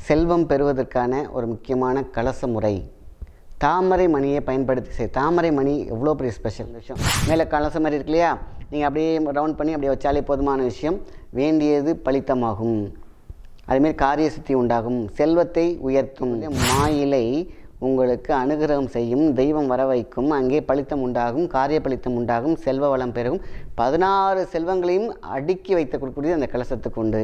செல்வம் பெறுவதற்கான ஒரு முக்கியமான கலச முறை தாமரை மணியை பயன்படுத்தி செய் தாமரை மணி எவ்வளோ பெரிய ஸ்பெஷல் விஷயம் மேலே கலசம் மாதிரி இருக்கு இல்லையா நீங்கள் அப்படியே ரவுண்ட் பண்ணி அப்படியே வச்சாலே போதுமான விஷயம் வேண்டியது பலித்தமாகும் அதுமாரி காரிய சித்தி உண்டாகும் செல்வத்தை உயர்த்தும் மாயிலை உங்களுக்கு அனுகிரகம் செய்யும் தெய்வம் வர வைக்கும் அங்கே பலித்தம் உண்டாகும் காரிய பலித்தம் உண்டாகும் செல்வ வளம் பெருகும் பதினாறு செல்வங்களையும் அடுக்கி வைத்து கொடுக்கக்கூடியது அந்த கலசத்துக்கு உண்டு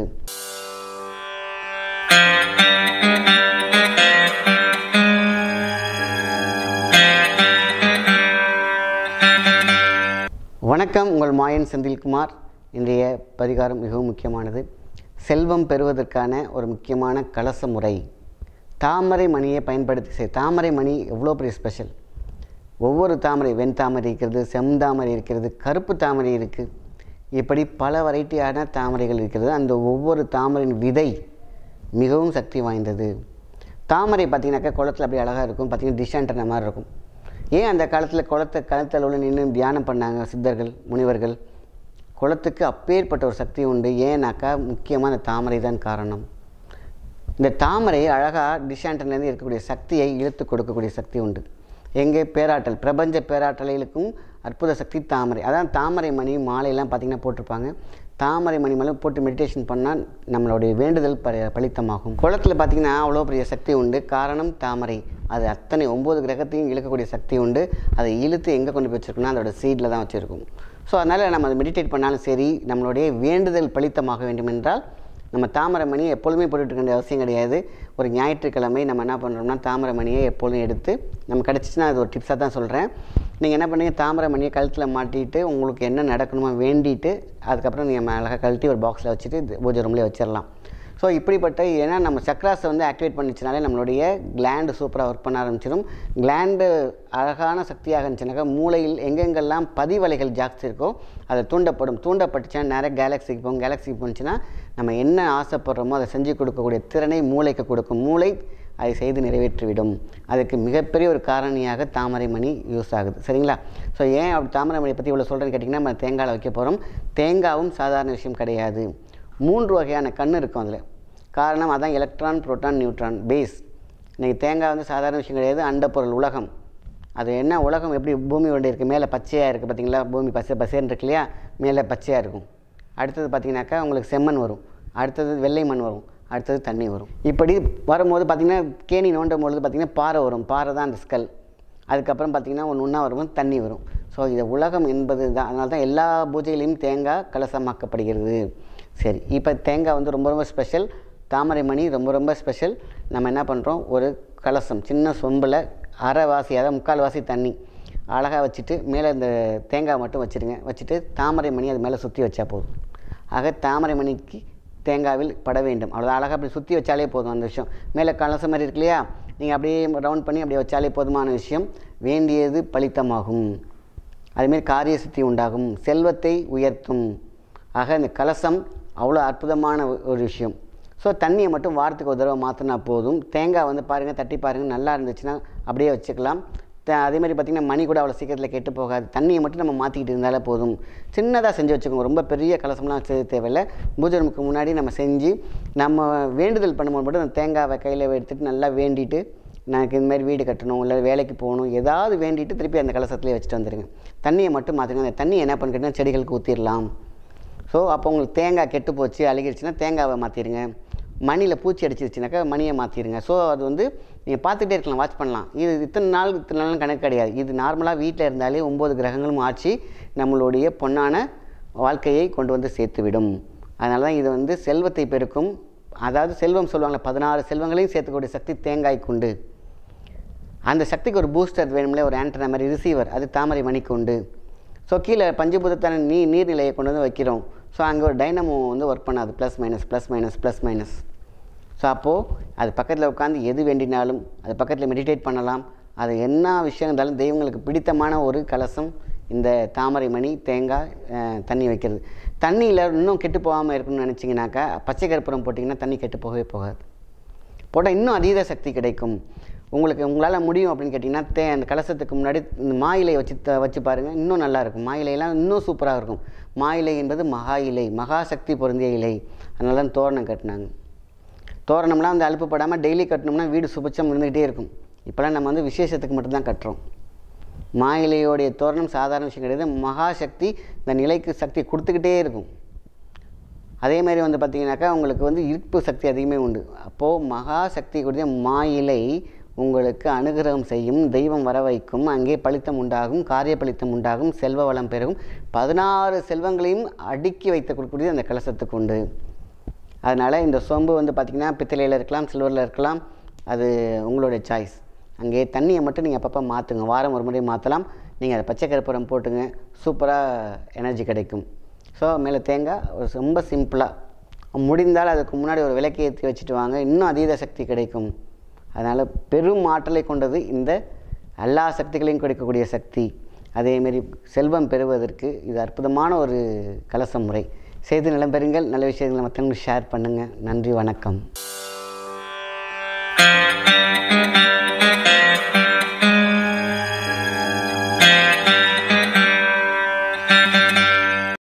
வணக்கம் உங்கள் மாயன் செந்தில்குமார் இன்றைய பரிகாரம் மிகவும் முக்கியமானது செல்வம் பெறுவதற்கான ஒரு முக்கியமான கலச முறை தாமரை மணியை பயன்படுத்தி செய் தாமரை மணி எவ்வளோ பெரிய ஸ்பெஷல் ஒவ்வொரு தாமரை வெண் தாமரை இருக்கிறது செந்தாமரை இருக்கிறது கருப்பு தாமரை இருக்குது இப்படி பல வெரைட்டியான தாமரைகள் இருக்கிறது அந்த ஒவ்வொரு தாமரையின் விதை மிகவும் சக்தி வாய்ந்தது தாமரை பார்த்திங்கனாக்கா குளத்தில் அப்படி அழகாக இருக்கும் பார்த்திங்கன்னா டிஷாண்டன மாதிரி இருக்கும் ஏன் அந்த காலத்தில் குளத்தை கழுத்தில் உள்ள நின்று தியானம் பண்ணாங்க சித்தர்கள் முனிவர்கள் குளத்துக்கு அப்பேற்பட்ட ஒரு சக்தி உண்டு ஏன்னாக்கா முக்கியமாக அந்த தாமரை தான் காரணம் இந்த தாமரை அழகாக டிஷாண்டன்லேருந்து இருக்கக்கூடிய சக்தியை இழுத்து கொடுக்கக்கூடிய சக்தி உண்டு எங்கே பேராற்றல் பிரபஞ்ச பேராற்றலுக்கும் அற்புத சக்தி தாமரை அதான் தாமரை மணி மாலையெல்லாம் பார்த்திங்கன்னா போட்டிருப்பாங்க தாமரை மணி மேலே போட்டு மெடிடேஷன் பண்ணால் நம்மளுடைய வேண்டுதல் ப பலித்தமாகும் குளத்தில் பார்த்திங்கன்னா அவ்வளோ பெரிய சக்தி உண்டு காரணம் தாமரை அது அத்தனை ஒம்பது கிரகத்தையும் இழுக்கக்கூடிய சக்தி உண்டு அதை இழுத்து எங்கே கொண்டு போய் வச்சுருக்கோம்னா அதோட சீடில் தான் வச்சுருக்கும் ஸோ அதனால் நம்ம அதை மெடிடேட் பண்ணாலும் சரி நம்மளுடைய வேண்டுதல் பலித்தமாக வேண்டும் என்றால் நம்ம தாமரை மணியை எப்பொழுதுமே போட்டுட்டு இருக்க வேண்டிய அவசியம் கிடையாது ஒரு ஞாயிற்றுக்கிழமை நம்ம என்ன பண்ணுறோம்னா தாமரை மணியை எப்பொழுதும் எடுத்து நம்ம கிடச்சிச்சுன்னா அது ஒரு டிப்ஸாக தான் சொல்கிறேன் நீங்கள் என்ன பண்ணுங்க தாமரை மணியை கழுத்தில் மாட்டிட்டு உங்களுக்கு என்ன நடக்கணுமோ வேண்டிட்டு அதுக்கப்புறம் நீங்கள் அழகாக கழட்டி ஒரு பாக்ஸில் வச்சுட்டு இது பூஜை ரூம்லேயே வச்சிடலாம் ஸோ இப்படிப்பட்ட ஏன்னா நம்ம சக்ராஸை வந்து ஆக்டிவேட் பண்ணிச்சுனாலே நம்மளுடைய கிளாண்டு சூப்பராக ஒர்க் பண்ண ஆரம்பிச்சிடும் கிளாண்டு அழகான சக்தியாக இருந்துச்சுனாக்கா மூளையில் எங்கெங்கெல்லாம் பதிவலைகள் ஜாஸ்தி இருக்கோ அது தூண்டப்படும் தூண்டப்பட்டுச்சுன்னா நிறைய கேலக்ஸிக்கு போகும் கேலக்ஸிக்கு போணுச்சுன்னா நம்ம என்ன ஆசைப்படுறோமோ அதை செஞ்சு கொடுக்கக்கூடிய திறனை மூளைக்கு கொடுக்கும் மூளை அதை செய்து நிறைவேற்றிவிடும் அதுக்கு மிகப்பெரிய ஒரு காரணியாக தாமரை மணி யூஸ் ஆகுது சரிங்களா ஸோ ஏன் அப்படி தாமரை மணியை பற்றி இவ்வளோ சொல்கிறேன்னு கேட்டிங்கன்னா நம்ம தேங்காயில் வைக்க போகிறோம் தேங்காவும் சாதாரண விஷயம் கிடையாது மூன்று வகையான கண் இருக்கும் அதில் காரணம் அதான் எலக்ட்ரான் புரோட்டான் நியூட்ரான் பேஸ் இன்றைக்கி தேங்காய் வந்து சாதாரண விஷயம் கிடையாது அண்டப்பொருள் உலகம் அது என்ன உலகம் எப்படி பூமி ஒன்று இருக்குது மேலே பச்சையாக இருக்குது பார்த்தீங்களா பூமி பச்சை பசேன்னு இருக்கு இல்லையா மேலே பச்சையாக இருக்கும் அடுத்தது பார்த்தீங்கன்னாக்கா உங்களுக்கு செம்மண் வரும் அடுத்தது வெள்ளை மண் வரும் அடுத்தது தண்ணி வரும் இப்படி வரும்போது பார்த்திங்கன்னா கேணி நோண்டும் பொழுது பார்த்திங்கன்னா பாறை வரும் பாறை தான் அந்த ஸ்கல் அதுக்கப்புறம் பார்த்திங்கன்னா ஒன்று ஒன்றா வரும் தண்ணி வரும் ஸோ இது உலகம் என்பது தான் அதனால தான் எல்லா பூஜையிலையும் தேங்காய் கலசமாக்கப்படுகிறது சரி இப்போ தேங்காய் வந்து ரொம்ப ரொம்ப ஸ்பெஷல் தாமரை மணி ரொம்ப ரொம்ப ஸ்பெஷல் நம்ம என்ன பண்ணுறோம் ஒரு கலசம் சின்ன சொம்பில் அரைவாசி அதாவது முக்கால் வாசி தண்ணி அழகாக வச்சுட்டு மேலே இந்த தேங்காய் மட்டும் வச்சுருங்க வச்சுட்டு தாமரை மணி அது மேலே சுற்றி வச்சா போதும் ஆக தாமரை மணிக்கு தேங்காவில் பட வேண்டும் அவ்வளோ அழகாக அப்படி சுற்றி வச்சாலே போதும் அந்த விஷயம் மேலே கலசம் மாதிரி இருக்கு இல்லையா நீங்கள் அப்படியே ரவுண்ட் பண்ணி அப்படியே வச்சாலே போதுமான விஷயம் வேண்டியது பலித்தமாகும் அதுமாரி காரிய சித்தி உண்டாகும் செல்வத்தை உயர்த்தும் ஆக இந்த கலசம் அவ்வளோ அற்புதமான ஒரு விஷயம் ஸோ தண்ணியை மட்டும் வாரத்துக்கு ஒரு தடவை மாற்றினா போதும் தேங்காய் வந்து பாருங்கள் தட்டி பாருங்கள் நல்லா இருந்துச்சுன்னா அப்படியே வச்சுக்கலாம் அதேமாதிரி பார்த்திங்கன்னா மணி கூட அவ்வளோ சீக்கிரத்தில் கெட்டு போகாது தண்ணியை மட்டும் நம்ம மாற்றிக்கிட்டு இருந்தாலே போதும் சின்னதாக செஞ்சு வச்சுக்கோங்க ரொம்ப பெரிய கலசம்லாம் செய்ய தேவையில்லை பூஜை ரூமுக்கு முன்னாடி நம்ம செஞ்சு நம்ம வேண்டுதல் பண்ணும்போது மட்டும் அந்த தேங்காவை கையில் எடுத்துகிட்டு நல்லா வேண்டிட்டு எனக்கு இந்தமாதிரி வீடு கட்டணும் இல்லை வேலைக்கு போகணும் ஏதாவது வேண்டிட்டு திருப்பி அந்த கலசத்துலேயே வச்சுட்டு வந்துடுங்க தண்ணியை மட்டும் மாற்றுங்க அந்த தண்ணி என்ன பண்ணிக்கிட்டீங்கன்னா செடிகளுக்கு ஊற்றிடலாம் ஸோ அப்போ உங்களுக்கு தேங்காய் கெட்டு போச்சு அழுகிடுச்சுன்னா தேங்காவை மாற்றிடுங்க மணியில் பூச்சி அடிச்சிருச்சுனாக்கா மணியை மாற்றிடுங்க ஸோ அது வந்து நீங்கள் பார்த்துட்டே இருக்கலாம் வாட்ச் பண்ணலாம் இது இத்தனை நாள் இத்தனை நாள் கணக்கு கிடையாது இது நார்மலாக வீட்டில் இருந்தாலே ஒம்பது கிரகங்களும் ஆச்சு நம்மளுடைய பொன்னான வாழ்க்கையை கொண்டு வந்து சேர்த்துவிடும் அதனால தான் இது வந்து செல்வத்தை பெருக்கும் அதாவது செல்வம் சொல்லுவாங்களே பதினாறு செல்வங்களையும் சேர்த்துக்கூடிய சக்தி தேங்காய்க்கு உண்டு அந்த சக்திக்கு ஒரு பூஸ்டர் வேணும்ல ஒரு ஆண்டனா மாதிரி ரிசீவர் அது தாமரை மணிக்கு உண்டு ஸோ கீழே பஞ்சபூதத்தான நீ நீர்நிலையை கொண்டு வந்து வைக்கிறோம் ஸோ அங்கே ஒரு டைனமோ வந்து ஒர்க் பண்ணாது plus minus plus minus plus minus so அப்போது அது பக்கத்தில் உட்காந்து எது வேண்டினாலும் அது பக்கத்தில் மெடிடேட் பண்ணலாம் அது என்ன விஷயம் இருந்தாலும் தெய்வங்களுக்கு பிடித்தமான ஒரு கலசம் இந்த தாமரை மணி தேங்காய் தண்ணி வைக்கிறது தண்ணியில் இன்னும் கெட்டு போகாமல் இருக்கணும்னு நினச்சிங்கனாக்கா பச்சை கற்பூரம் போட்டிங்கன்னா தண்ணி கெட்டு போகவே போகாது போட்டால் இன்னும் அதீத சக்தி கிடைக்கும் உங்களுக்கு உங்களால் முடியும் அப்படின்னு கேட்டிங்கன்னா தே அந்த கலசத்துக்கு முன்னாடி இந்த மாயிலை வச்சு த வச்சு பாருங்கள் இன்னும் நல்லாயிருக்கும் மாயிலையெல்லாம் இன்னும் சூப்பராக இருக்கும் மாயிலை என்பது மகா இலை மகா சக்தி பொருந்திய இலை அதனால தான் தோரணம் கட்டினாங்க தோரணம்லாம் வந்து அலுப்பு படாமல் டெய்லி கட்டணும்னா வீடு சுபிச்சம் இருந்துக்கிட்டே இருக்கும் இப்போலாம் நம்ம வந்து விசேஷத்துக்கு மட்டும்தான் கட்டுறோம் மாயிலையோடைய தோரணம் சாதாரண விஷயம் கிடையாது மகாசக்தி இந்த நிலைக்கு சக்தி கொடுத்துக்கிட்டே இருக்கும் அதே மாதிரி வந்து பார்த்திங்கனாக்கா உங்களுக்கு வந்து ஈர்ப்பு சக்தி அதிகமே உண்டு அப்போது மகா சக்தி கூடிய மாயிலை உங்களுக்கு அனுகிரகம் செய்யும் தெய்வம் வர வைக்கும் அங்கே பளித்தம் உண்டாகும் காரிய பளித்தம் உண்டாகும் செல்வ வளம் பெருகும் பதினாறு செல்வங்களையும் அடுக்கி வைத்து கொடுக்கக்கூடிய அந்த கலசத்துக்கு உண்டு அதனால் இந்த சொம்பு வந்து பார்த்திங்கன்னா பித்தளையில் இருக்கலாம் சில்வரில் இருக்கலாம் அது உங்களுடைய சாய்ஸ் அங்கே தண்ணியை மட்டும் நீங்கள் அப்பப்போ மாற்றுங்க வாரம் ஒரு முறை மாற்றலாம் நீங்கள் அதை பச்சை கருப்பூரம் போட்டுங்க சூப்பராக எனர்ஜி கிடைக்கும் ஸோ மேலே தேங்காய் ஒரு ரொம்ப சிம்பிளாக முடிந்தால் அதுக்கு முன்னாடி ஒரு விளக்கு ஏற்றி வச்சுட்டு வாங்க இன்னும் அதீத சக்தி கிடைக்கும் அதனால் பெரும் ஆற்றலை கொண்டது இந்த எல்லா சக்திகளையும் கொடுக்கக்கூடிய சக்தி அதேமாரி செல்வம் பெறுவதற்கு இது அற்புதமான ஒரு கலச முறை செய்து நலம் பெறுங்கள் நல்ல விஷயங்களை மற்றவங்களுக்கு ஷேர் பண்ணுங்கள் நன்றி வணக்கம்